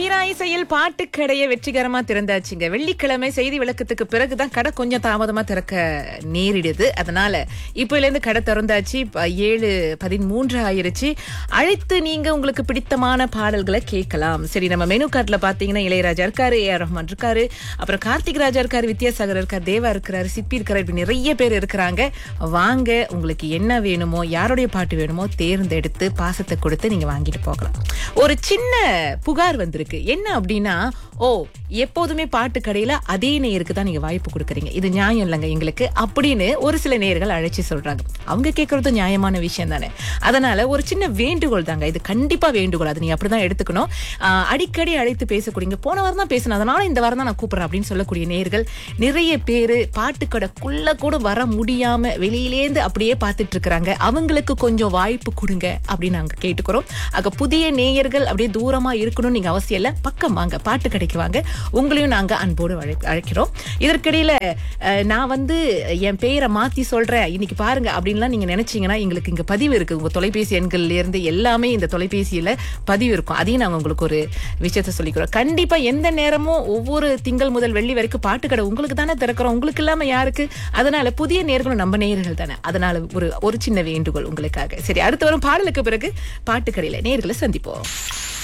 தீராய் செயல் பாட்டுக்கடையை வெற்றிகரமா திறந்தாச்சுங்க வெள்ளிக்கிழமை செய்தி விளக்கத்துக்கு பிறகுதான் கடை கொஞ்சம் தாமதமா திறக்க நேரிடுது அதனால இப்போல இருந்து கடை திறந்தாச்சு இப்ப ஏழு பதிமூன்று ஆயிருச்சு அழைத்து நீங்க உங்களுக்கு பிடித்தமான பாடல்களை கேட்கலாம் சரி நம்ம மெனு கார்ட்ல பாத்தீங்கன்னா இளையராஜா இருக்காரு ஏ ஆர் ரஹ்மான் இருக்காரு அப்புறம் கார்த்திக் ராஜா இருக்காரு வித்யாசாகர் இருக்காரு தேவா இருக்கிறாரு சிப்பி இருக்காரு இப்படி நிறைய பேர் இருக்கிறாங்க வாங்க உங்களுக்கு என்ன வேணுமோ யாருடைய பாட்டு வேணுமோ தேர்ந்தெடுத்து பாசத்தை கொடுத்து நீங்க வாங்கிட்டு போகலாம் ஒரு சின்ன புகார் வந்திருக்கு என்ன அப்படின்னா ஓ எப்போதுமே பாட்டு கடையில அதே நேருக்கு தான் நீங்க வாய்ப்பு கொடுக்குறீங்க இது நியாயம் இல்லைங்க எங்களுக்கு அப்படின்னு ஒரு சில நேர்கள் அழைச்சி சொல்றாங்க அவங்க கேட்கறது நியாயமான விஷயம் தானே அதனால ஒரு சின்ன வேண்டுகோள் தாங்க இது கண்டிப்பா வேண்டுகோள் அது நீ அப்படிதான் எடுத்துக்கணும் ஆஹ் அடிக்கடி அழைத்து பேசக்கூடியங்க போன வாரம் தான் பேசினேன் அதனால இந்த வாரம் தான் நான் கூப்பிடுறேன் அப்படின்னு சொல்லக்கூடிய நேர்கள் நிறைய பேரு பாட்டுக்கடைக்குள்ள கூட வர முடியாம வெளியிலேந்து அப்படியே பார்த்துட்டு இருக்கிறாங்க அவங்களுக்கு கொஞ்சம் வாய்ப்பு கொடுங்க அப்படின்னு நாங்க கேட்டுக்கிறோம் ஆக புதிய நேயர்கள் அப்படியே தூரமா இருக்கணும்னு நீங்க அவசியம் இல்ல பக்கம் வாங்க பாட்டு கடைக்கு வாங்க உங்களையும் நாங்க அன்போடு அழை- அழைக்கிறோம் இதற்கிடையில அஹ், நான் வந்து என் பெயரை மாத்தி சொல்றேன் இன்னைக்கு பாருங்க அப்படின்லாம் நீங்க நினைச்சீங்கன்னா எங்களுக்கு இங்க பதிவு இருக்கு உங்க தொலைபேசி எண்கள்ல இருந்து எல்லாமே இந்த தொலைபேசியில பதிவு இருக்கும் அதையும் நாங்க உங்களுக்கு ஒரு விஷயத்த சொல்லிக்கிறோம் கண்டிப்பா எந்த நேரமும் ஒவ்வொரு திங்கள் முதல் வெள்ளி வரைக்கும் பாட்டுக்கடை உங்களுக்கு தானே திறக்கிறோம் உங்களுக்கு இல்லாம யாருக்கு அதனால புதிய நேர்களும் நம்ம நேயர்கள் தானே அதனால ஒரு ஒரு சின்ன வேண்டுகோள் உங்களுக்காக சரி அடுத்து வரும் பாடலுக்கு பிறகு பாட்டுக்கடையில நேர்களை சந்திப்போம்